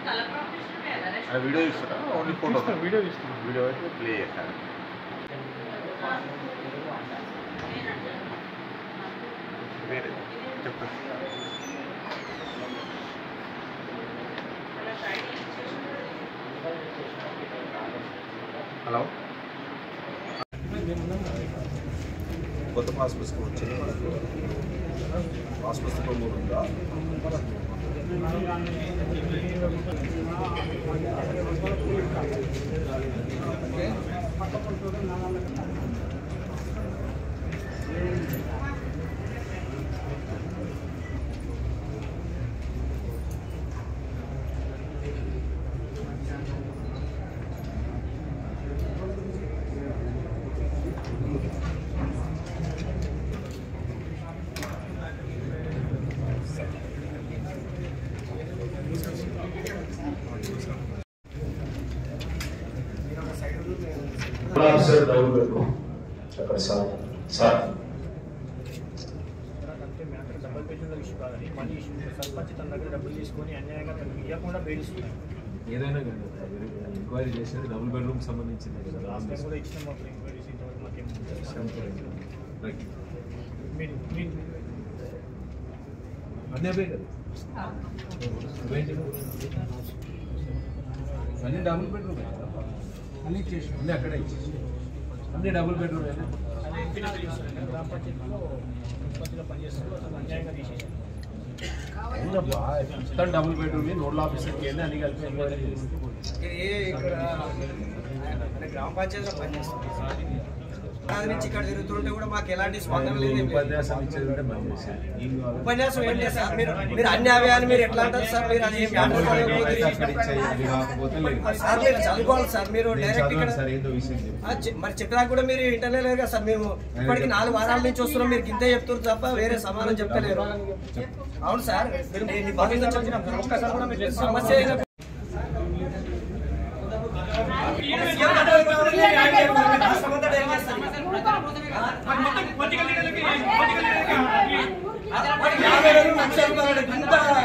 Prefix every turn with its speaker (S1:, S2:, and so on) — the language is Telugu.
S1: ఆ వీడియో ఇస్తారా ఓన్లీ ఫోటో
S2: వీడియో తీస్తున్నాం
S1: వీడియో అయితే ప్లే చేస్తాను వేరే చెప్పండి హలో
S3: కొత్త పాస్ పుస్తకం వచ్చింది మనకు పాస్ పుస్తకం కూడా ఉందా
S4: ఆఫీసర్ డౌన్ పెట్టు అక్కడ సార్ సార్
S2: అంటే మ్యాటర్ డబ్బులు పెట్టిన ఇష్యూ కాదని మనీ ఇష్యూ సర్పంచ్ తన దగ్గర డబ్బులు తీసుకొని అన్యాయంగా తనకి ఇవ్వకుండా బెదిరిస్తున్నాయి
S5: ఏదైనా కానీ ఎంక్వైరీ చేసేది డబుల్ బెడ్రూమ్ సంబంధించింది కదా
S2: లాస్ట్ టైం కూడా ఇచ్చిన మాకు ఎంక్వైరీస్ ఇంతవరకు మాకేం
S5: రైట్
S2: మీరు మీరు
S5: అన్నీ అవే కదా ఏంటి? అన్నీ డబుల్ బెడ్రూమ్ అన్నీ ఇచ్చేసి అన్నీ అక్కడే ఇచ్చేసి అన్నీ డబుల్ బెడ్రూమ్
S2: అదే ఎంపీడబ్ల్యూ చేస్తున్నారు గ్రామ పంచాయతీలో పంచాయతీలో పనిచేస్తారు అతను అన్యాయంగా తీసేసారు
S5: మొత్తం డబుల్ బెడ్రూమ్ నోడ్ల ఆఫీసర్కి వెళ్ళి అన్ని కలిపి ఎంక్వైరీ చేస్తే
S6: ఇది ఇక్కడ అంటే గ్రామ పంచాయతీలో పనిచేస్తుంది దాని నుంచి ఇక్కడ తిరుగుతుంటే కూడా మాకు ఎలాంటి స్పందన లేదు ఏం లేదు.
S5: ఉపన్యాసం ఇచ్చేది ఉంటే మనం చేసేది ఏం కావాలి
S6: ఉపన్యాసం ఏం లేదు సార్ మీరు మీరు అన్ని అవయాలు మీరు ఎట్లా అంటారు సార్ మీరు అది ఏం మ్యాటర్
S5: ఎంక్వైరీ అక్కడ ఇచ్చేది అది కాకపోతే లేదు
S6: సార్ మీరు చదువుకోవాలి సార్ మీరు
S5: నేను
S6: డైరెక్ట్ ఇక్కడ
S5: చదవను సార్ ఏందో విషయం చెప్పు.
S6: ఆ, చె- మరి చెప్పినా కూడా మీరు ఇంటర్నే లేరు కదా సార్ మేము ఇప్పటికి నాలుగు వారాల నుంచి వస్తున్నాం మీరు గింతే చెప్తున్నారు తప్ప వేరే సమాధానం చెప్తలేరు అవును సార్ మీరు మీ నిబంధనలు చెప్పినాం సార్. ఒక్కసారి కూడా మీకు సమస్య అయినప్పుడు రాష్ట్రమంతటా ఏం చేస్తారు? యాభై వేలు లక్ష రూపాయలు ఇంత